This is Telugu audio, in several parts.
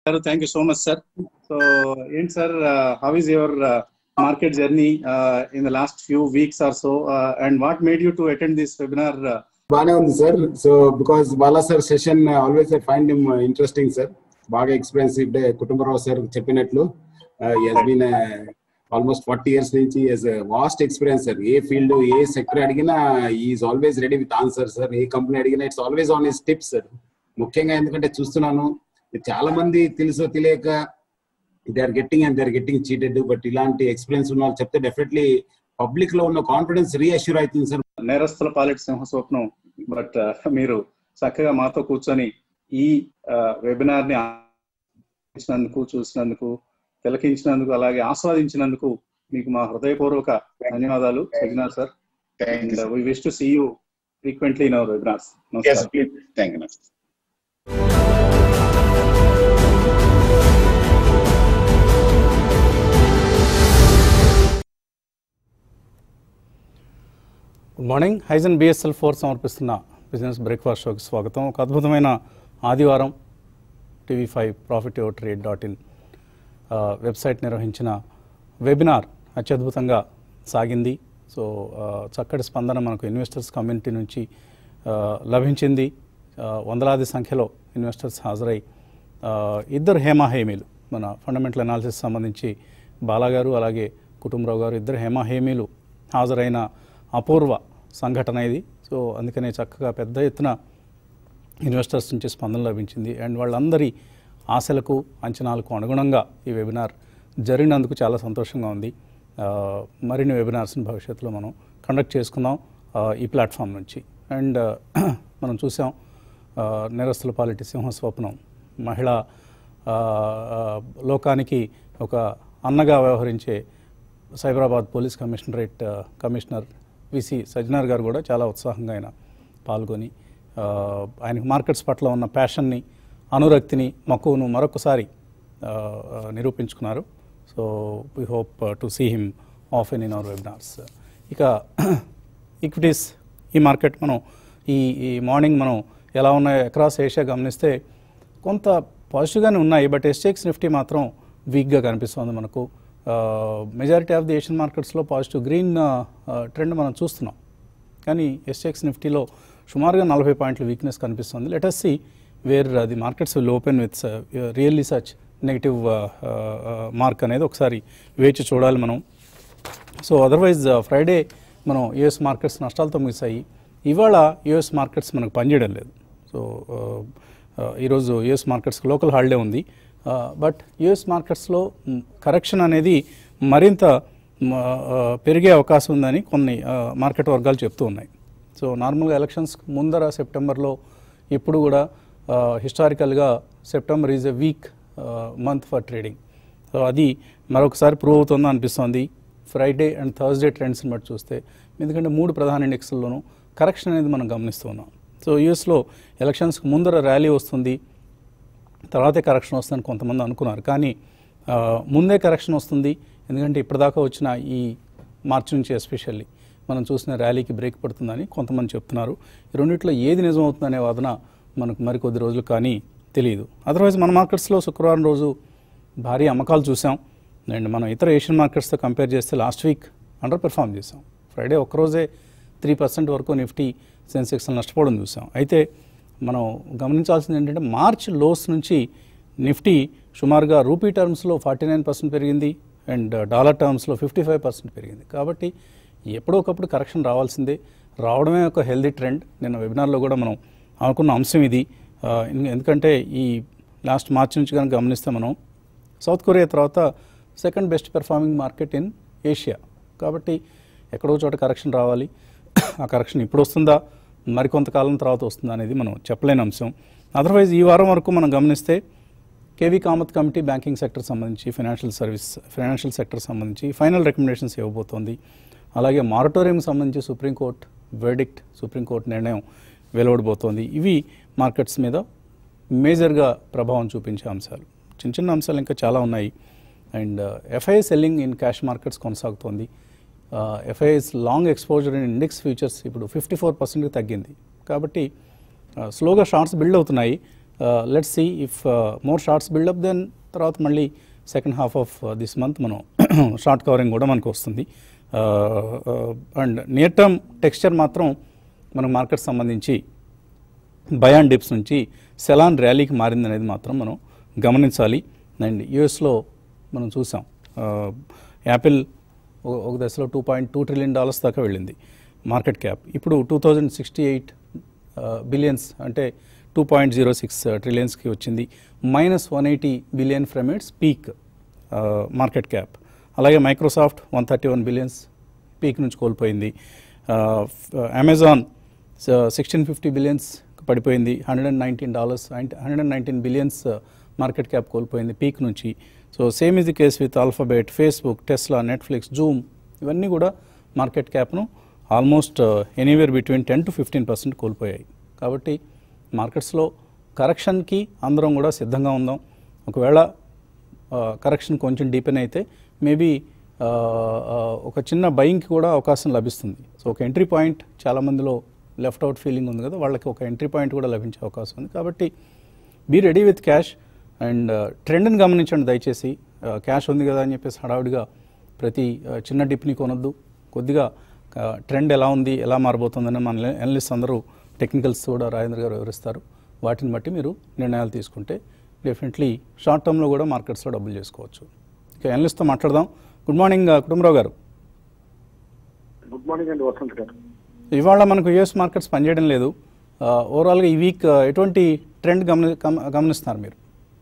Sir thank you so much sir so ఏంటి sir how is your market journey in the last few weeks or so and what made you to attend this webinar బానే ఉంది sir so because Bala sir session always I find him interesting sir బాగా ఎక్స్పెన్సివ్ డే కుటుంబరావు సార్ చెప్పినట్లు has been almost forty years నుంచి ఎస్ వాస్ట్ ఎక్స్పీరియన్స్ సార్ ఏ ఫీల్డ్ ఏ సెక్టర్ అడిగినా is always ready with answer sir A company అడిగినా it's always on his tips sir ముఖ్యంగా ఎందుకంటే చూస్తున్నాను చాలా మంది తెలుసో తెలియక they are getting and they are getting cheated but ఇలాంటి ఎక్స్పీరియన్స్ ఉన్న వాళ్ళు చెప్తే డెఫినెట్లీ పబ్లిక్ లో ఉన్న కాన్ఫిడెన్స్ రీఅష్యూర్ అవుతుంది సార్ నేరస్తుల పాలిట సింహ స్వప్నం బట్ మీరు చక్కగా మాతో కూర్చొని ఈ వెబినార్ ని ఇచ్చినందుకు చూసినందుకు తిలకించినందుకు అలాగే ఆస్వాదించినందుకు మీకు మా హృదయపూర్వక ధన్యవాదాలు Sajjanar sir Thank you. And we wish to see you frequently in our webinars Yes, please. Thank you. Good morning హైజన్ బిఎస్ఎల్ ఫోర్ సమర్పిస్తున్న బిజినెస్ బ్రేక్ఫాస్ట్ షోకి స్వాగతం ఒక అద్భుతమైన ఆదివారం TV five profit your trade dot in website నిర్వహించిన వెబినార్ అత్యద్భుతంగా సాగింది సో ఆ, చక్కటి స్పందన మనకు ఇన్వెస్టర్స్ కమ్యూనిటీ నుంచి ఆ, లభించింది ఆ, వందలాది సంఖ్యలో ఇన్వెస్టర్స్ హాజరై ఆ, ఇద్దరు హేమాహేమీలు మన ఫండమెంటల్ అనాలిసిస్ సంబంధించి బాలాగారు అలాగే కుటుంబరావు గారు ఇద్దరు హేమాహేమీలు హాజరైన అపూర్వ సంఘటన ఇది సో అందుకనే చక్కగా పెద్ద ఎత్తున ఇన్వెస్టర్స్ నుంచి స్పందన లభించింది అండ్ వాళ్ళందరి ఆశలకు అంచనాలకు అనుగుణంగా ఈ వెబినార్ జరిగినందుకు చాలా సంతోషంగా ఉంది ఆ, మరిన్ని వెబినార్స్ని భవిష్యత్తులో మనం కండక్ట్ చేసుకుందాం ఆ, ఈ ప్లాట్ఫామ్ నుంచి అండ్ మనం చూసాం ఆ, నేరస్తుల పాలిటి సింహ స్వప్నం మహిళా ఆ, ఆ, లోకానికి ఒక అన్నగా వ్యవహరించే సైబరాబాద్ పోలీస్ కమిషనరేట్ ఆ, కమిషనర్ విసి సజ్జనార్ గారు కూడా చాలా ఉత్సాహంగా ఆయన పాల్గొని ఆ, ఆయనకు మార్కెట్స్ పట్ల ఉన్న ప్యాషన్ని అనురక్తిని మక్కువను మరొకసారి ఆ, ఆ, నిరూపించుకున్నారు so we hope to see him often in our webinars ఇక ఈక్విటీస్ ఈ మార్కెట్ మనం ఈ ఈ మార్నింగ్ మనం ఎలా ఉన్నాయో అక్రాస్ ఏషియా గమనిస్తే కొంత పాజిటివ్గానే ఉన్నాయి బట్ ఎస్టెక్స్ నిఫ్టీ మాత్రం వీక్గా కనిపిస్తుంది మనకు మెజారిటీ ఆఫ్ ది ఏషియన్ మార్కెట్స్లో పాజిటివ్ గ్రీన్ ట్రెండ్ మనం చూస్తున్నాం కానీ ఎస్టెక్స్ నిఫ్టీలో సుమారుగా నలభై పాయింట్ల వీక్నెస్ కనిపిస్తుంది let us see where the markets will open with really such negative mark అనేది ఒకసారి వేచి చూడాలి మనం సో అదర్వైజ్ ఫ్రైడే మనం యుఎస్ మార్కెట్స్ నష్టాలతో ముగిసాయి ఇవాళ యుఎస్ మార్కెట్స్ మనకు పనిచేయడం లేదు సో ఈరోజు యుఎస్ మార్కెట్స్ లోకల్ హాలిడే ఉంది బట్ యుఎస్ మార్కెట్స్లో కరెక్షన్ అనేది మరింత మ, ఆ, పెరిగే అవకాశం ఉందని కొన్ని మార్కెట్ వర్గాలు చెప్తూ ఉన్నాయి సో నార్మల్గా ఎలక్షన్స్ ముందర సెప్టెంబర్లో ఇప్పుడు కూడా హిస్టారికల్గా September is a weak month for trading so అది మరొకసారి ప్రూవ్ అవుతుందో అనిపిస్తోంది ఫ్రైడే అండ్ థర్స్డే ట్రెండ్స్ని బట్టి చూస్తే ఎందుకంటే మూడు ప్రధాన ఇండెక్స్లోనూ కరెక్షన్ అనేది మనం గమనిస్తూ ఉన్నాం సో యూఎస్లో ఎలక్షన్స్కి ముందర ర్యాలీ వస్తుంది తర్వాతే కరెక్షన్ వస్తుందని కొంతమంది అనుకున్నారు కానీ ఆ, ముందే కరెక్షన్ వస్తుంది ఎందుకంటే ఇప్పటిదాకా వచ్చిన ఈ మార్చి నుంచి ఎస్పెషల్లీ మనం చూసిన ర్యాలీకి బ్రేక్ పడుతుందని కొంతమంది చెప్తున్నారు ఈ రెండిట్లో ఏది నిజమవుతుందనే వాదన మనకు మరికొద్ది రోజులు కానీ తెలియదు అదర్వైజ్ మన మార్కెట్స్లో శుక్రవారం రోజు భారీ అమ్మకాలు చూసాం అండ్ మనం ఇతర ఏషియన్ మార్కెట్స్తో కంపేర్ చేస్తే లాస్ట్ వీక్ అండర్ పెర్ఫామ్ చేసాం ఫ్రైడే ఒక్కరోజే త్రీ పర్సెంట్ వరకు నిఫ్టీ సెన్సెక్స్ నష్టపోవడం చూసాం అయితే మనం గమనించాల్సింది ఏంటంటే మార్చ్ లోస్ నుంచి నిఫ్టీ సుమారుగా రూపీ టర్మ్స్లో ఫార్టీ నైన్ పర్సెంట్ పెరిగింది అండ్ డాలర్ టర్మ్స్లో ఫిఫ్టీ ఫైవ్ పర్సెంట్ పెరిగింది కాబట్టి ఎప్పుడో ఒకప్పుడు కరెక్షన్ రావాల్సిందే రావడమే ఒక హెల్దీ ట్రెండ్ నిన్న వెబినార్లో కూడా మనం అనుకున్న అంశం ఇది ఆ, ఎందు- ఎందుకంటే ఈ లాస్ట్ మార్చ్ నుంచి కనుక గమనిస్తే మనం సౌత్ కొరియా తర్వాత second best performing market in Asia కాబట్టి ఎక్కడో చోట కరెక్షన్ రావాలి ఆ కరెక్షన్ ఇప్పుడు వస్తుందా మరికొంతకాలం తర్వాత వస్తుందా అనేది మనం చెప్పలేని అంశం అదర్వైజ్ ఈ వారం వరకు మనం గమనిస్తే KV Kamath committee banking sector సంబంధించి ఫైనాన్షియల్ సర్వీస్ ఫైనాన్షియల్ సెక్టర్ సంబంధించి ఫైనల్ రికమెండేషన్స్ ఇవ్వబోతోంది అలాగే మారటోరియం సంబంధించి సుప్రీంకోర్టు వెర్డిక్ట్ సుప్రీంకోర్టు నిర్ణయం వెలువడబోతోంది ఇవి మార్కెట్స్ మీద మేజర్గా ప్రభావం చూపించే అంశాలు చిన్న చిన్న అంశాలు ఇంకా చాలా ఉన్నాయి and FI selling in cash markets కొనసాగుతోంది FIs long exposure in index futures ఇప్పుడు ఫిఫ్టీ ఫోర్ పర్సెంట్కి తగ్గింది కాబట్టి స్లోగా షార్ట్స్ బిల్డ్ అవుతున్నాయి let's see if more shorts buildup then తర్వాత మళ్ళీ second half of this month మనం షార్ట్ కవరింగ్ కూడా మనకు వస్తుంది అండ్ నియర్ టర్మ్ టెక్స్చర్ మాత్రం మన మార్కెట్ సంబంధించి బయాన్ డిప్స్ నుంచి సెలాన్ ర్యాలీకి మారింది అనేది మాత్రం మనం గమనించాలి అండ్ యుఎస్లో మనం చూసాం ఆ, యాపిల్ ఒక- ఒక దశలో two point two trillion dollars దాకా వెళ్ళింది మార్కెట్ క్యాప్ ఇప్పుడు two thousand sixty eight billions అంటే టూ పాయింట్ జీరో సిక్స్ ట్రిలియన్స్కి వచ్చింది minus one eighty billion from its peak market cap అలాగే Microsoft one thirty one billions peak నుంచి కోల్పోయింది అమెజాన్ సిక్స్టీన్ ఫిఫ్టీ బిలియన్స్ పడిపోయింది hundred and nineteen dollars and hundred and nineteen billions market cap కోల్పోయింది పీక్ నుంచి so same is the case with alphabet Facebook Tesla Netflix Zoom ఇవన్నీ కూడా మార్కెట్ క్యాప్ను almost anywhere between ten to fifteen percent కోల్పోయాయి కాబట్టి మార్కెట్స్లో కరెక్షన్కి అందరం కూడా సిద్ధంగా ఉందాం ఒకవేళ కరెక్షన్ కొంచెం డీపెన్ అయితే మేబీ ఒక చిన్న బయింగ్కి కూడా అవకాశం లభిస్తుంది సో ఒక ఎంట్రీ పాయింట్ చాలామందిలో లెఫ్ట్ అవుట్ ఫీలింగ్ ఉంది కదా వాళ్ళకి ఒక ఎంట్రీ పాయింట్ కూడా లభించే అవకాశం ఉంది కాబట్టి be ready with cash and ట్రెండ్ని గమనించండి దయచేసి క్యాష్ ఉంది కదా అని చెప్పేసి హడావుడిగా ప్రతి ఆ, చిన్న డిప్ని కొనొద్దు కొద్దిగా ట్రెండ్ ఎలా ఉంది ఎలా మారబోతుందని మన ఎనలిస్ట్ అందరూ టెక్నికల్స్ కూడా రాజేంద్ర గారు వివరిస్తారు వాటిని బట్టి మీరు నిర్ణయాలు తీసుకుంటే డెఫినెట్లీ షార్ట్ టర్మ్లో కూడా మార్కెట్స్లో డబ్బులు చేసుకోవచ్చు ఇక ఎనలిస్ట్తో మాట్లాడదాం గుడ్ మార్నింగ్ ఆ, కుటుంబరావు గారు గుడ్ మార్నింగ్ అండి వసంత్ గారు ఇవాళ మనకు యుఎస్ మార్కెట్స్ పనిచేయడం లేదు ఆ, ఓవరాల్గా ఈ వీక్ ఆ, ఎటువంటి ట్రెండ్ గమని గమ- గమనిస్తున్నారు మీరు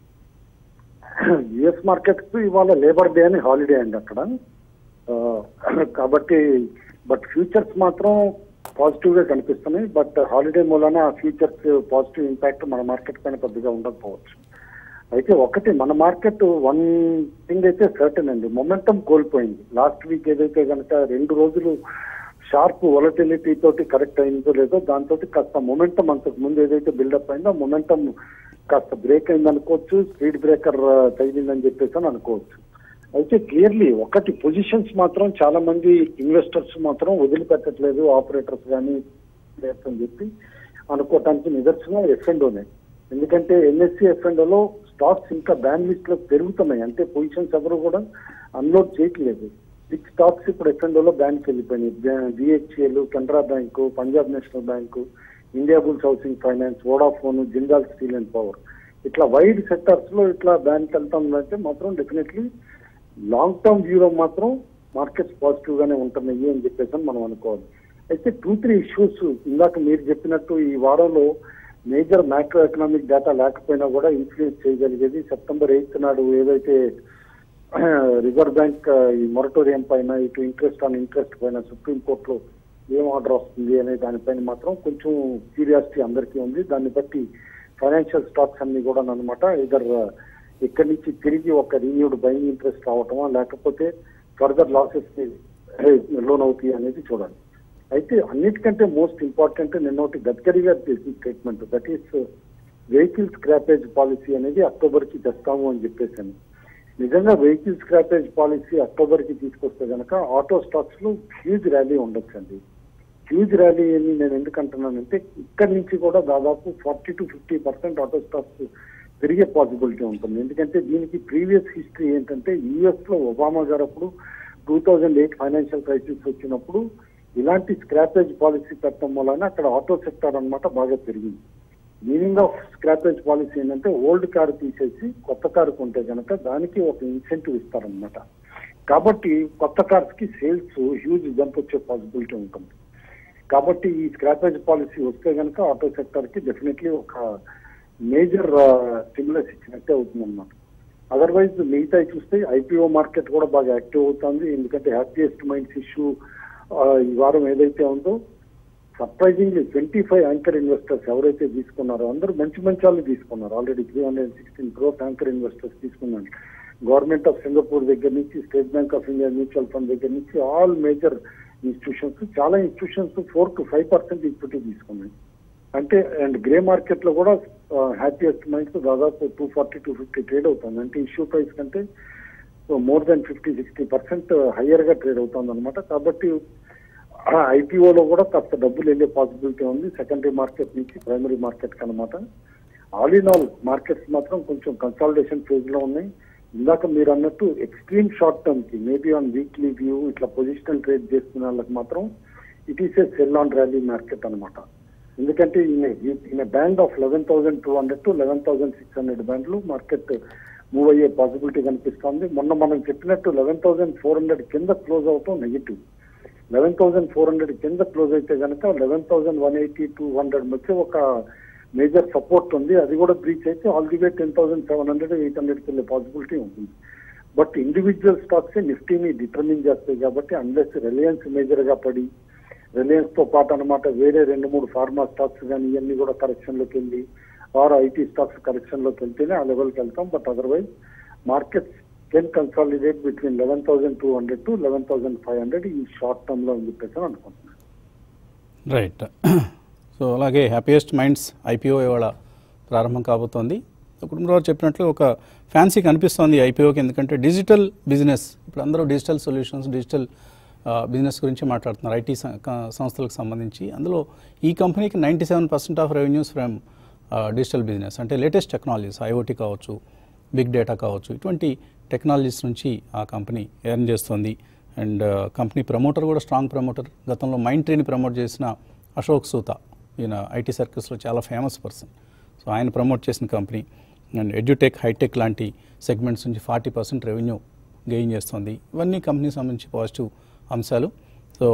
యుఎస్ మార్కెట్స్ ఇవాళ లేబర్ డే అని హాలిడే అండి అక్కడ ఆ, కాబట్టి బట్ ఫ్యూచర్స్ మాత్రం పాజిటివ్ గా కనిపిస్తున్నాయి బట్ హాలిడే మూలన ఆ ఫ్యూచర్స్ పాజిటివ్ ఇంపాక్ట్ మన మార్కెట్ పైన పెద్దగా ఉండకపోవచ్చు అయితే ఒకటి మన మార్కెట్ వన్ థింగ్ అయితే సర్టన్ అండి మొమెంటం కోల్పోయింది లాస్ట్ వీక్ ఏదైతే కనుక రెండు రోజులు షార్ప్ వొలటిలిటీ తోటి కరెక్ట్ అయిందో లేదో దాంతో కాస్త మొమెంటం అంతకు ముందు ఏదైతే బిల్డప్ అయిందో మొమెంటం కాస్త బ్రేక్ అయింది అనుకోవచ్చు స్పీడ్ బ్రేకర్ తగిలిందని చెప్పేసి అని అనుకోవచ్చు అయితే క్లియర్లీ ఒకటి పొజిషన్స్ మాత్రం చాలా మంది ఇన్వెస్టర్స్ మాత్రం వదిలిపెట్టట్లేదు ఆపరేటర్స్ కానీ అని చెప్పి అనుకోవటానికి నిదర్శనం ఎఫ్ అండ్ ఎందుకంటే ఎన్ఎస్సి ఎఫ్ అండ్ లో స్టాక్స్ ఇంకా బ్యాన్ లిస్ట్ లో పెరుగుతున్నాయి అంటే పొజిషన్స్ ఎవరు కూడా అన్లోడ్ చేయట్లేదు సిక్స్ స్టాక్స్ ఇప్పుడు ఎఫ్ అండ్ లో బ్యాన్కి వెళ్ళిపోయినాయి BHEL Canara Bank Punjab National Bank Indiabulls Housing Finance Vodafone Jindal Steel and Power ఇట్లా వైడ్ సెక్టర్స్ లో ఇట్లా బ్యాన్కి వెళ్తాం అంటే మాత్రం డెఫినెట్లీ లాంగ్ టర్మ్ వ్యూలో మాత్రం మార్కెట్స్ పాజిటివ్ గానే ఉంటున్నాయి అని చెప్పేసి అని మనం అనుకోవాలి అయితే టూ త్రీ ఇష్యూస్ ఇందాక మీరు చెప్పినట్టు ఈ వారంలో మేజర్ మ్యాక్రో ఎకనామిక్ డేటా లేకపోయినా కూడా ఇన్ఫ్లుయెన్స్ చేయగలిగేది సెప్టెంబర్ ఎయిత్ నాడు ఏదైతే రిజర్వ్ బ్యాంక్ ఈ మొరటోరియం పైన ఇటు ఇంట్రెస్ట్ ఆన్ ఇంట్రెస్ట్ పైన సుప్రీం కోర్టులో ఏం ఆర్డర్ వస్తుంది అనే దానిపైన మాత్రం కొంచెం క్యూరియాసిటీ అందరికీ ఉంది దాన్ని బట్టి ఫైనాన్షియల్ స్టాక్స్ అన్ని కూడా అనమాట ఇదర్ ఇక్కడి నుంచి తిరిగి ఒక రీన్యూడ్ బయింగ్ ఇంట్రెస్ట్ రావటమా లేకపోతే ఫర్దర్ లాసెస్ కి లోన్ అవుతాయి అనేది చూడాలి అయితే అన్నిటికంటే మోస్ట్ ఇంపార్టెంట్ నిన్న ఒకటి గడ్కరీ గారు చేసిన statement that is vehicle scrappage policy అనేది అక్టోబర్ కి తెస్తాము అని చెప్పేసాను నిజంగా వెహికల్ స్క్రాపేజ్ పాలసీ అక్టోబర్ కి తీసుకొస్తే గనక ఆటో స్టాక్స్ లో హ్యూజ్ ర్యాలీ ఉండొచ్చండి హ్యూజ్ ర్యాలీ అని నేను ఎందుకు అంటున్నానంటే ఇక్కడి నుంచి కూడా దాదాపు forty to fifty percent auto stocks పెరిగే పాసిబిలిటీ ఉంటుంది ఎందుకంటే దీనికి ప్రీవియస్ హిస్టరీ ఏంటంటే యుఎస్ లో ఒబామా గారు అప్పుడు two thousand eight financial crisis వచ్చినప్పుడు ఇలాంటి స్క్రాపేజ్ పాలసీ పెట్టడం వలన అక్కడ ఆటో సెక్టర్ అన్నమాట బాగా పెరిగింది మీనింగ్ ఆఫ్ స్క్రాపేజ్ పాలసీ ఏంటంటే ఓల్డ్ కార్ తీసేసి కొత్త కారు కొంటే కనుక దానికి ఒక ఇన్సెంటివ్ ఇస్తారనమాట కాబట్టి కొత్త కార్స్ కి సేల్స్ హ్యూజ్ జంప్ వచ్చే పాసిబిలిటీ ఉంటుంది కాబట్టి ఈ స్క్రాపేజ్ పాలసీ వస్తే కనుక ఆటో సెక్టర్ కి డెఫినెట్లీ ఒక మేజర్ స్టిమ్యులస్ ఇచ్చినట్టే అవుతుంది అనమాట అదర్వైజ్ మిగతా చూస్తే ఐపీఓ మార్కెట్ కూడా బాగా యాక్టివ్ అవుతుంది ఎందుకంటే హ్యాపీయెస్ట్ మైండ్స్ ఇష్యూ ఈ వారం ఏదైతే ఉందో surprisingly twenty five anchor investors ఎవరైతే తీసుకున్నారో అందరూ మంచి మంచి వాళ్ళు తీసుకున్నారు already three hundred sixteen crores anchor investors తీసుకున్నారు గవర్నమెంట్ ఆఫ్ సింగపూర్ దగ్గర నుంచి State Bank of India mutual fund దగ్గర నుంచి ఆల్ మేజర్ ఇన్స్టిట్యూషన్స్ చాలా institutions four to five percent equity తీసుకున్నాయి అంటే అండ్ గ్రే మార్కెట్ లో కూడా హ్యాపీయెస్ట్ మైండ్స్ దాదాపు two forty to fifty trade అవుతుంది అంటే ఇష్యూ ప్రైస్ కంటే more than fifty sixty percent higher గా ట్రేడ్ అవుతుంది అనమాట కాబట్టి ఐపీఓలో కూడా కాస్త డబ్బులు వెళ్ళే పాసిబిలిటీ ఉంది సెకండరీ మార్కెట్ నుంచి ప్రైమరీ మార్కెట్ అనమాట ఆల్ ఇన్ ఆల్ మార్కెట్స్ మాత్రం కొంచెం కన్సాలిడేషన్ ఫేజ్ లో ఉన్నాయి ఇందాక మీరు అన్నట్టు ఎక్స్ట్రీమ్ షార్ట్ టర్మ్ కి మేబీ ఆన్ వీక్లీ వ్యూ ఇట్లా పొజిషనల్ ట్రేడ్ చేసుకునే వాళ్ళకి మాత్రం it is a sell on rally market అనమాట ఎందుకంటే in band of eleven thousand two hundred to eleven thousand six hundred బ్యాండ్లు మార్కెట్ మూవ్ అయ్యే పాసిబిలిటీ కనిపిస్తోంది మొన్న మనం చెప్పినట్టు లెవెన్ థౌసండ్ ఫోర్ హండ్రెడ్ కింద క్లోజ్ అవటం negative eleven thousand four hundred కింద క్లోజ్ అయితే కనుక eleven thousand one eighty two hundred మధ్య ఒక మేజర్ సపోర్ట్ ఉంది అది కూడా బ్రీచ్ అయితే all the way ten thousand seven hundred eight హండ్రెడ్కి వెళ్ళే పాసిబిలిటీ ఉంటుంది బట్ ఇండివిజువల్ స్టాక్స్ నిఫ్టీని డిటర్మిన్ చేస్తాయి కాబట్టి అన్లెస్ రిలయన్స్ మేజర్ గా పడి రిలయన్స్ తో పాటు అనమాట వేరే రెండు మూడు ఫార్మా స్టాక్స్ కానీ ఇవన్నీ కూడా కరెక్షన్ లోకి వెళ్ళి ఆర్ ఐటీ స్టాక్స్ కరెక్షన్ లోకి వెళ్తేనే ఆ లెవెల్కి వెళ్తాం but otherwise markets can consolidate between eleven thousand two hundred to eleven thousand five hundred ఈ షార్ట్ టర్మ్ లో అని చెప్పేసి అని అనుకుంటున్నాను రైట్ సో అలాగే హ్యాపీయెస్ట్ మైండ్స్ ఐపీఓ ఇవాళ ప్రారంభం కాబోతోంది కుటుంబరావు చెప్పినట్లు ఒక ఫ్యాన్సీ కనిపిస్తోంది ఐపీఓకి ఎందుకంటే డిజిటల్ బిజినెస్ ఇప్పుడు అందరూ డిజిటల్ సొల్యూషన్స్ డిజిటల్ బిజినెస్ గురించి మాట్లాడుతున్నారు ఐటీ సంస్థలకు సంబంధించి అందులో ఈ కంపెనీకి ninety seven percent of revenues from digital business అంటే లేటెస్ట్ టెక్నాలజీస్ ఐఓటీ కావచ్చు బిగ్ డేటా కావచ్చు ఇటువంటి టెక్నాలజీస్ నుంచి ఆ కంపెనీ ఎర్న్ చేస్తుంది అండ్ కంపెనీ ప్రమోటర్ కూడా స్ట్రాంగ్ ప్రమోటర్ గతంలో మైండ్ ట్రీని ప్రమోట్ చేసిన అశోక్ సూతా ఈయన ఐటీ సర్కిల్స్లో చాలా ఫేమస్ పర్సన్ సో ఆయన ప్రమోట్ చేసిన కంపెనీ అండ్ ఎడ్యుటెక్ హైటెక్ లాంటి సెగ్మెంట్స్ నుంచి ఫార్టీ పర్సెంట్ రెవెన్యూ గెయిన్ చేస్తుంది ఇవన్నీ కంపెనీకి సంబంధించి పాజిటివ్ అంశాలు so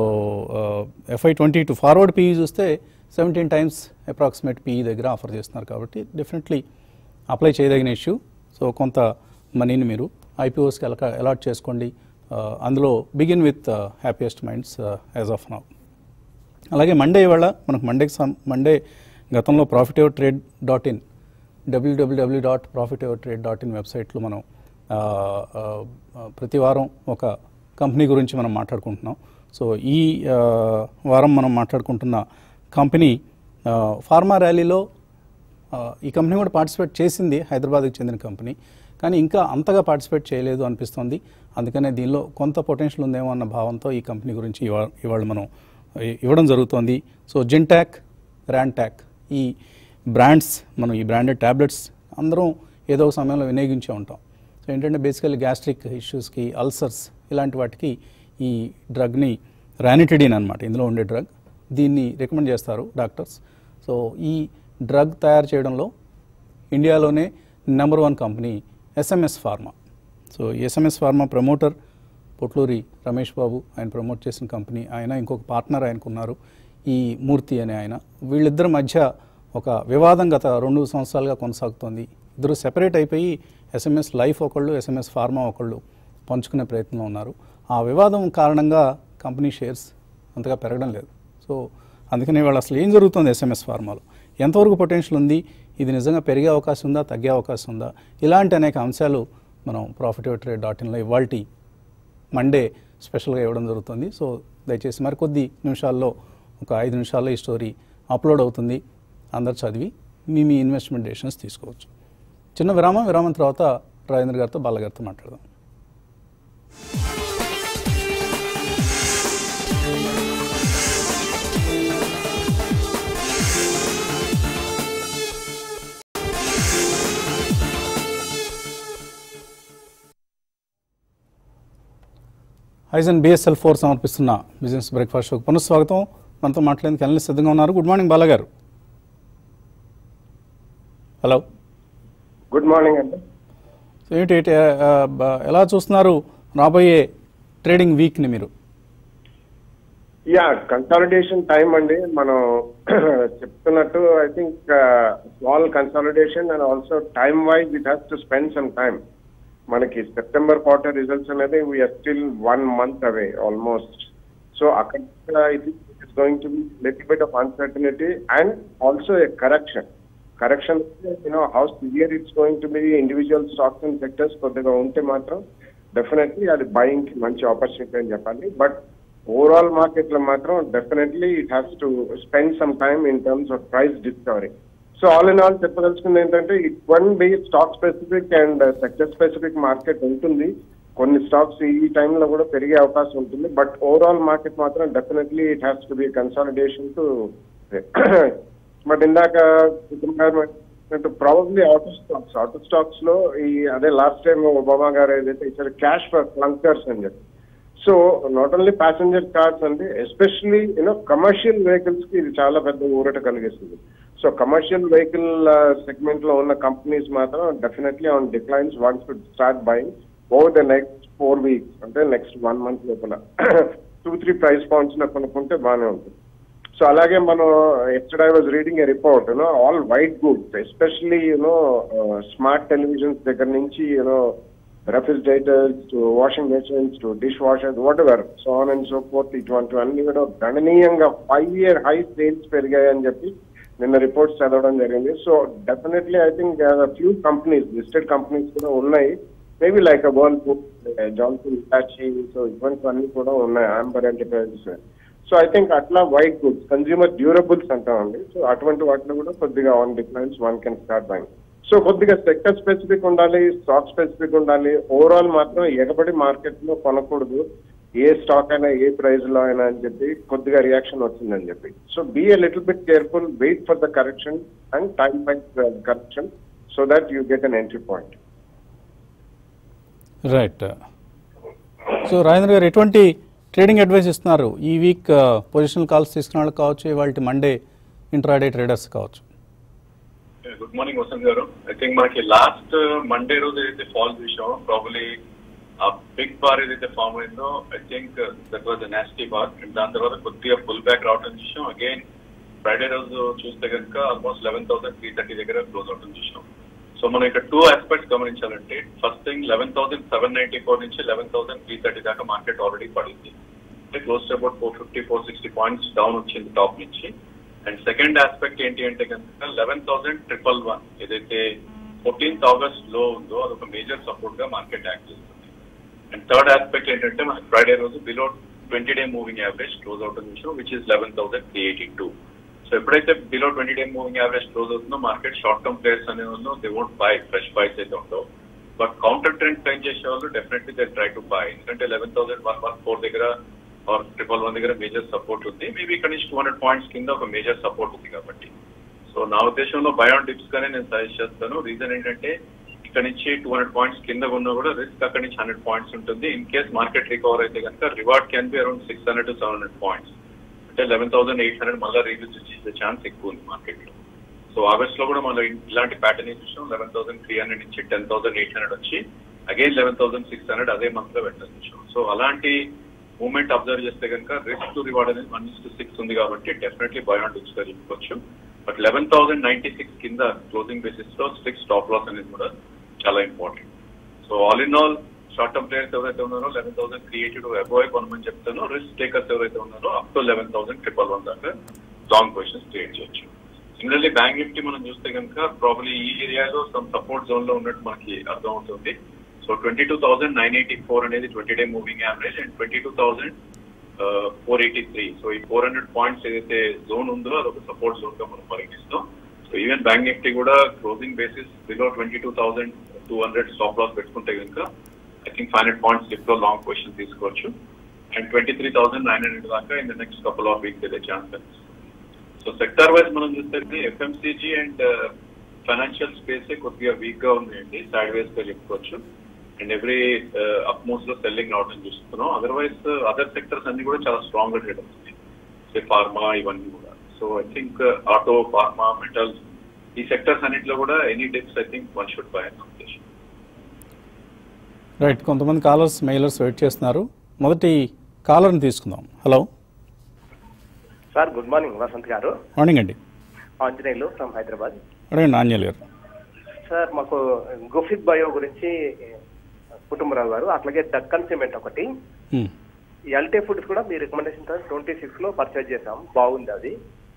FY twenty two forward PE చూస్తే సెవెంటీన్ టైమ్స్ అప్రాక్సిమేట్ పీఈ దగ్గర ఆఫర్ చేస్తున్నారు కాబట్టి డెఫినెట్లీ అప్లై చేయదగిన ఇష్యూ సో కొంత మనీని మీరు ఐపీఓస్కి ఎలా అలాట్ చేసుకోండి అందులో begin with Happiest Minds as of now అలాగే మండే ఇవాళ మనకు మండేకి సం మండే గతంలో profit ever trade dot in WWW dot profit ever trade dot in వెబ్సైట్లో మనం ప్రతి వారం ఒక కంపెనీ గురించి మనం మాట్లాడుకుంటున్నాం సో ఈ వారం మనం మాట్లాడుకుంటున్న కంపెనీ ఫార్మా ర్యాలీలో ఈ కంపెనీ కూడా పార్టిసిపేట్ చేసింది హైదరాబాద్కి చెందిన కంపెనీ కానీ ఇంకా అంతగా పార్టిసిపేట్ చేయలేదు అనిపిస్తుంది అందుకనే దీనిలో కొంత పొటెన్షియల్ ఉందేమో అన్న భావంతో ఈ కంపెనీ గురించి ఇవా ఇవాళ మనం ఇవ్వడం జరుగుతోంది సో జింటాక్ ర్యాంటాక్ ఈ బ్రాండ్స్ మనం ఈ బ్రాండెడ్ ట్యాబ్లెట్స్ అందరం ఏదో ఒక సమయంలో వినియోగించే ఉంటాం సో ఏంటంటే బేసికల్లీ గ్యాస్ట్రిక్ ఇష్యూస్కి అల్సర్స్ ఇలాంటి వాటికి ఈ డ్రగ్ని రానిటిడిన్ అనమాట ఇందులో ఉండే డ్రగ్ దీన్ని రికమెండ్ చేస్తారు డాక్టర్స్ సో ఈ డ్రగ్ తయారు చేయడంలో ఇండియాలోనే number one company SMS Pharma so SMS Pharma promoter Potluri Ramesh Babu ఆయన ప్రమోట్ చేసిన కంపెనీ ఆయన ఇంకొక పార్ట్నర్ ఆయనకున్నారు ఈ మూర్తి అనే ఆయన వీళ్ళిద్దరి మధ్య ఒక వివాదం గత రెండు సంవత్సరాలుగా కొనసాగుతోంది ఇద్దరు సెపరేట్ అయిపోయి ఎస్ఎంఎస్ లైఫ్ ఒకళ్ళు ఎస్ఎంఎస్ ఫార్మా ఒకళ్ళు పంచుకునే ప్రయత్నంలో ఉన్నారు ఆ వివాదం కారణంగా కంపెనీ షేర్స్ అంతగా పెరగడం లేదు సో అందుకని వాళ్ళు అసలు ఏం జరుగుతుంది ఎస్ఎంఎస్ ఫార్మాలో ఎంతవరకు పొటెన్షియల్ ఉంది ఇది నిజంగా పెరిగే అవకాశం ఉందా తగ్గే అవకాశం ఉందా ఇలాంటి అనేక అంశాలు మనం ప్రాఫిట్ ట్రేడ్ డాట్ ఇన్లో ఇవాల్టి మండే స్పెషల్గా ఇవ్వడం జరుగుతుంది సో దయచేసి మరికొద్ది నిమిషాల్లో ఒక ఐదు నిమిషాల్లో ఈ స్టోరీ అప్లోడ్ అవుతుంది అందరు చదివి మీ మీ ఇన్వెస్ట్మెంట్ డెసిషన్స్ తీసుకోవచ్చు చిన్న విరామం విరామం తర్వాత రాజేంద్ర గారితో బాలగారితో మాట్లాడదాం హైజన్ బిఎస్ఎల్ ఫోర్ సమర్పిస్తున్న బిజినెస్ బ్రేక్ఫాస్ట్ షోకి పునఃస్వాగతం మనతో మాట్లాడేందుకు అనలిస్ట్ సిద్ధంగా ఉన్నారు గుడ్ మార్నింగ్ బాలగారు హలో గుడ్ మార్నింగ్ అండి సో ఏంటి ఏంటి, ఆ, బ- ఎలా చూస్తున్నారు రాబోయే ట్రేడింగ్ వీక్ని మీరు యా కన్సాలిడేషన్ టైం అండి మనం చెప్తున్నట్టు I think small consolidation and also time wise it has to spend some time మనకి సెప్టెంబర్ క్వార్టర్ రిజల్ట్స్ అనేది we are still one month away almost so అక్కడ it is going to be little bit of uncertainty and also a correction correction you know how severe it's going to be individual stocks and sectors కొద్దిగా ఉంటే మాత్రం డెఫినెట్లీ అది బయింగ్ కి మంచి ఆపర్చునిటీ అని చెప్పాలి బట్ ఓవరాల్ మార్కెట్ లో మాత్రం definitely it has to spend some time in terms of price discovery so all in all చెప్పదలుచుకుంది ఏంటంటే it one be stock specific and sector specific market ఉంటుంది కొన్ని స్టాక్స్ ఈ టైంలో కూడా పెరిగే అవకాశం ఉంటుంది బట్ ఓవరాల్ మార్కెట్ మాత్రం definitely it has to be consolidation too but ఇందాక కుటుంబ గారు చెప్పినట్టు probably auto stocks auto stocks లో ఈ అదే లాస్ట్ టైం ఒబామా గారు ఏదైతే ఇచ్చారు క్యాష్ ఫర్ క్లంకర్స్ అని చెప్పి so not only passenger cars అండి ఎస్పెషలీ యూనో కమర్షియల్ వెహికల్స్ కి ఇది చాలా పెద్ద ఊరట కలిగిస్తుంది సో కమర్షియల్ వెహికల్ సెగ్మెంట్ లో ఉన్న కంపెనీస్ మాత్రం definitely on declines once to start buying over the next four weeks అంటే నెక్స్ట్ వన్ మంత్ లోపల టూ త్రీ ప్రైస్ పాయింట్స్ లో కొనుక్కుంటే బాగానే ఉంటుంది సో అలాగే మనం yesterday I was reading a report you know all white goods especially you know smart televisions దగ్గర నుంచి you know refrigerators to washing machines to dishwashers whatever so on and so forth ఇటువంటివన్నీ కూడా గణనీయంగా ఫైవ్ ఇయర్ హై సేల్స్ పెరిగాయని చెప్పి నిన్న రిపోర్ట్స్ చదవడం జరిగింది so definitely I think few companies listed companies కూడా ఉన్నాయి maybe like uh world Johnson Hitachi so ఇటువంటివన్నీ కూడా ఉన్నాయి Amber Enterprises so I think అట్లా వైట్ గుడ్స్ కన్జ్యూమర్ డ్యూరబుల్స్ అంటామండి సో అటువంటి వాటిలో కూడా కొద్దిగా on difference one can start buying so కొద్దిగా సెక్టర్ స్పెసిఫిక్ ఉండాలి స్టాక్ స్పెసిఫిక్ ఉండాలి ఓవరాల్ మాత్రం ఎగబడి మార్కెట్ లో కొనకూడదు ఏ స్టాక్ అయినా ఏ ప్రైస్ లో అయినా అని చెప్పి కొద్దిగా రియాక్షన్ వచ్చిందని చెప్పి so be a little bit careful wait for the correction and time by correction so that you get an entry point right so Rajendra garu ఎటువంటి ట్రేడింగ్ అడ్వైస్ ఇస్తున్నారు ఈ వీక్ పొజిషనల్ కాల్స్ తీసుకున్న వాళ్ళు కావచ్చు ఇవాళ మండే ఇంట్రాడే ట్రేడర్స్ కావచ్చు good morning Vasanth garu I think మనకి లాస్ట్ మండే రోజు ఏదైతే ఫాల్ చూసామో ప్రాబలీ ఆ బిగ్ బార్ ఏదైతే ఫామ్ అయిందో I think that was nasty bar and దాని తర్వాత కొద్దిగా ఫుల్ బ్యాక్ రావడం చూసాం అగైన్ ఫ్రైడే రోజు చూస్తే కనుక almost eleven thousand three thirty దగ్గర క్లోజ్ అవడం చూసాం సో మనం ఇక్కడ టూ ఆస్పెక్ట్స్ గమనించాలంటే first thing eleven thousand seven ninety four నుంచి లెవెన్ థౌసండ్ త్రీ థర్టీ దాకా మార్కెట్ ఆల్రెడీ పడింది అంటే close to about four fifty four sixty points down వచ్చింది టాప్ నుంచి అండ్ సెకండ్ ఆస్పెక్ట్ ఏంటి అంటే కనుక లెవెన్ థౌసండ్ ట్రిపుల్ వన్ ఏదైతే ఫోర్టీన్త్ ఆగస్ట్ లో ఉందో అది ఒక మేజర్ సపోర్ట్ గా మార్కెట్ యాక్ట్ చేస్తుంది అండ్ థర్డ్ ఆస్పెక్ట్ ఏంటంటే మనకి ఫ్రైడే రోజు below twenty day moving average close out విషయం which is eleven thousand three eighty two so ఎప్పుడైతే below twenty day moving average close అవుతుందో మార్కెట్ షార్ట్ టర్మ్ ప్లేయర్స్ అనే వాళ్ళు they won't buy fresh buys అయితే ఉండవు బట్ కౌంటర్ ట్రెండ్ ట్రైన్ చేసే వాళ్ళు definitely they try to buy ఎందుకంటే eleven thousand one one four దగ్గర ఆర్ ట్రిపుల్ వన్ దగ్గర మేజర్ సపోర్ట్ ఉంది మేబీ ఇక్కడ నుంచి టూ హండ్రెడ్ పాయింట్స్ కింద ఒక మేజర్ సపోర్ట్ ఉంది కాబట్టి సో నా ఉద్దేశంలో బయాన్ టిప్స్ గానే నేను సజెస్ట్ చేస్తాను రీజన్ ఏంటంటే ఇక్కడ నుంచి టూ హండ్రెడ్ పాయింట్స్ కింద ఉన్నా కూడా రిస్క్ అక్కడ నుంచి హండ్రెడ్ పాయింట్స్ ఉంటుంది ఇన్ కేస్ మార్కెట్ రికవర్ అయితే కనుక reward can be around six hundred to seven hundred points అంటే లెవెన్ థౌసండ్ ఎయిట్ హండ్రెడ్ మళ్ళీ రీవిజిట్ చేసే ఛాన్స్ ఎక్కువ ఉంది మార్కెట్ లో సో ఆగస్ట్ లో కూడా మనం ఇలాంటి ప్యాటర్న్ చూసాం లెవెన్ థౌసండ్ త్రీ హండ్రెడ్ నుంచి టెన్ థౌసండ్ ఎయిట్ హండ్రెడ్ వచ్చి again eleven thousand six hundred అదే మంత్ లో పెట్టాలి చూసాం సో అలాంటి మూమెంట్ అబ్జర్వ్ చేస్తే కనుక రిస్క్ టు రివార్డ్ అనేది వన్ టు సిక్స్ ఉంది కాబట్టి డెఫినెట్లీ బయాన్ టిప్స్ గా చెప్పుకోవచ్చు but eleven thousand ninety six కింద క్లోజింగ్ బేసిస్ లో స్ట్రిక్ట్ స్టాప్ లాస్ అనేది కూడా చాలా important so all in all short term players ఎవరైతే ఉన్నారో eleven thousand three eighty two above కొనమని చెప్తాను రిస్క్ టేకర్స్ ఎవరైతే ఉన్నారో up to eleven thousand triple one దాకా లాంగ్ పొజిషన్స్ క్రియేట్ చేయొచ్చు సిమిలర్లీ బ్యాంక్ నిఫ్టీ మనం చూస్తే కనుక ప్రాబ్లీ ఈ ఏరియాలో సమ్ సపోర్ట్ జోన్ లో ఉన్నట్టు మనకి అర్థం అవుతుంది so twenty two thousand nine eighty four అనేది twenty day moving average and twenty two thousand four eighty three so ఈ ఫోర్ హండ్రెడ్ పాయింట్స్ ఏదైతే జోన్ ఉందో అదొక సపోర్ట్ జోన్ గా మనం పరిగణిస్తాం సో ఈవెన్ బ్యాంక్ నిఫ్టీ కూడా closing basis below twenty two thousand two hundred stop loss పెట్టుకుంటే కనుక I think five hundred points dip లో లాంగ్ పొజిషన్ తీసుకోవచ్చు and twenty three thousand nine hundred దాకా in the next couple of weeks వెళ్ళే ఛాన్స్ కనిపిస్తుంది సో సెక్టర్ వైజ్ మనం చూస్తే ఎఫ్ఎంసీజీ అండ్ ఫైనాన్షియల్ స్పేస్ కొద్దిగా వీక్ గా ఉన్నాయండి సైడ్ వేస్ గా చెప్పుకోవచ్చు అండ్ ఎవ్రీ అప్ మూవ్స్ లో సెల్లింగ్ రావడం చూస్తున్నాం అదర్వైజ్ అదర్ సెక్టర్స్ అన్ని కూడా చాలా స్ట్రాంగ్ గా ట్రేడ్ అవుతుంది సే ఫార్మా ఇవన్నీ కూడా so I think auto pharma metals ఈ సెక్టర్స్ అన్నింటిలో కూడా any dips I think one should buy అన్న ఉద్దేశం రైట్ కొంతమంది కాలర్స్ మెయిలర్స్ వెయిట్ చేస్తున్నారు మొదటి కాలర్ని తీసుకుందాం hello sir good morning Vasanth garu morning అండి ఆంజనేయులు ఫ్రమ్ హైదరాబాద్ అడగండి ఆంజనేయులు గారు సార్ మాకు గుఫిక్ బయో గురించి కుటుంబరావు గారు అట్లాగే దక్కన్ సిమెంట్ ఒకటి Hmm. ఎల్టీ ఫుడ్స్ కూడా మీ రికమెండేషన్ ట్వంటీ సిక్స్ లో పర్చేజ్ చేసాం బాగుంది అది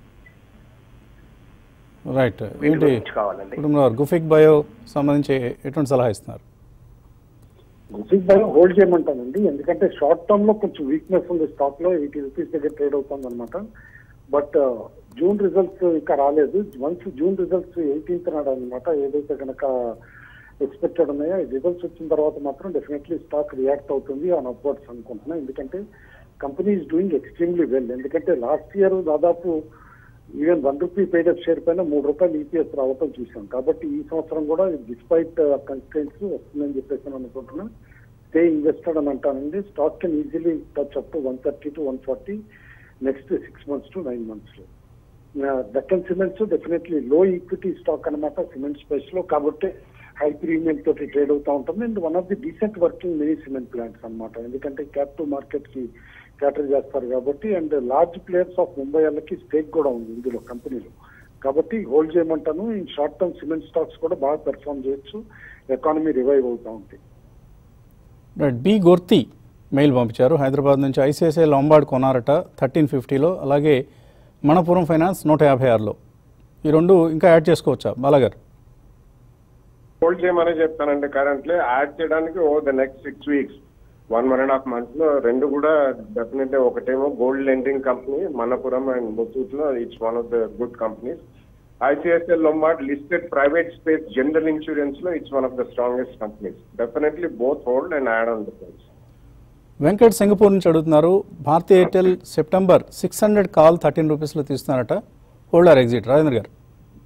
రైట్ వీటి ఏంటి గురించి కావాలండి కుటుంబరావు గుఫిక్ బయో సంబంధించి ఎటువంటి సలహా ఇస్తున్నారు గుఫిక్ బయో హోల్డ్ చేయమంటానండి ఎందుకంటే షార్ట్ టర్మ్ లో కొంచెం వీక్నెస్ ఉంది స్టాక్ లో ఎయిటీ రూపీస్ దగ్గర ట్రేడ్ అవుతుంది అనమాట బట్ జూన్ రిజల్ట్స్ ఇంకా రాలేదు వన్స్ జూన్ రిజల్ట్స్ ఎయిటీన్త్ నాడు అనమాట ఏదైతే కనుక ఎక్స్పెక్టెడ్ ఉన్నాయో రిజల్ట్స్ వచ్చిన తర్వాత మాత్రం డెఫినెట్లీ స్టాక్ రియాక్ట్ అవుతుంది ఆన్ అప్వర్డ్స్ అనుకుంటున్నా ఎందుకంటే company is doing extremely well ఎందుకంటే లాస్ట్ ఇయర్ దాదాపు even one rupee paid up share పైన మూడు రూపాయలు ఈపీఎస్ రావటం చూసాం కాబట్టి ఈ సంవత్సరం కూడా డిస్పైట్ కన్స్టెంట్స్ వస్తుందని చెప్పేసి నేను అనుకుంటున్నాను స్టే ఇన్వెస్టెడ్ అని అంటానండి stock can easily touch up to one thirty to one forty next six months to nine months లో దక్కన్ సిమెంట్స్ డెఫినెట్లీ లో ఈక్విటీ స్టాక్ అనమాట సిమెంట్ స్పేస్ లో కాబట్టి హై ప్రీమియం తోటి ట్రేడ్ అవుతా ఉంటుంది and one of the decent working mini cement plants అన్నమాట ఎందుకంటే క్యాపిటల్ మార్కెట్ కి క్యాటర్ చేస్తారు కాబట్టి and large players of Mumbai వాళ్ళకి స్టేక్ కూడా ఉంది ఇందులో కంపెనీలో కాబట్టి హోల్డ్ చేయమంటాను ఈ షార్ట్ టర్మ్ సిమెంట్ స్టాక్స్ కూడా బాగా పెర్ఫామ్ చేయొచ్చు ఎకానమీ రివైవ్ అవుతా ఉంది రైట్ బి గొర్తి మెయిల్ పంపించారు హైదరాబాద్ నుంచి ఐసిఐసిఐ లాంబార్డ్ కొనారట థర్టీన్ ఫిఫ్టీలో అలాగే మణపురం ఫైనాన్స్ నూట యాభై ఆరులో ఈ రెండు ఇంకా యాడ్ చేసుకోవచ్చా బాలాగారు హోల్డ్ చేయమని చెప్తానండి కరెంట్లీ యాడ్ చేయడానికి over the next six weeks one one and half months లో రెండు కూడా డెఫినెట్ ఒకటేమో gold lending company Manappuram and Muthoot లో it's one of the good companies ICICI Lombard listed private space general insurance లో it's one of the strongest companies definitely both hold and add on the price Venkat Singapore నుంచి అడుగుతున్నారు Bharti Airtel September six hundred call thirteen రూపీస్లో తీస్తున్నారట హోల్డర్ ఎగ్జిట్ రాజేంద్ర గారు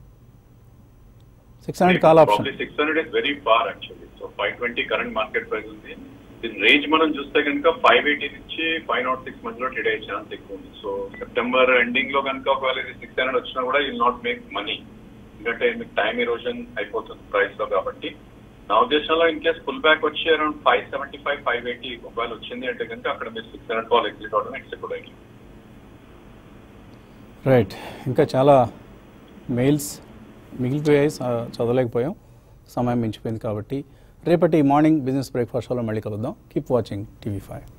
six hundred call option Probably 600 is very far actually. So 520 current market price ఉంది దీని రేంజ్ మనం చూస్తే కనుక ఫైవ్ ఎయిటీ నుంచి ఫైవ్ నాట్ సిక్స్ మధ్యలో ట్రేడ్ అయ్యే ఛాన్స్ ఎక్కువ ఉంది సో సెప్టెంబర్ ఎండింగ్ లో కనుక ఒకవేళ ఇది సిక్స్ హండ్రెడ్ వచ్చినా కూడా విల్ నాట్ మేక్ మనీ ఎందుకంటే మీకు టైం ఇరోజన్ అయిపోతుంది ప్రైస్ లో కాబట్టి నా ఉద్దేశంలో ఇన్ కేస్ ఫుల్ బ్యాక్ వచ్చి around five seventy five five eighty ఒకవేళ వచ్చింది అంటే కనుక అక్కడ మీరు సిక్స్ హండ్రెడ్ కాల్ ఎగ్జిట్ అవడం ఇట్స్ గుడ్ ఐడియా రైట్ ఇంకా చాలా మెయిల్స్ మిగిలిపోయాయి చ- చదవలేకపోయాం సమయం మించిపోయింది కాబట్టి రేపటి మార్నింగ్ బిజినెస్ బ్రేక్ఫాస్ట్ షోలో మళ్ళీ కలుద్దాం కీప్ వాచింగ్ టీవీ ఫైవ్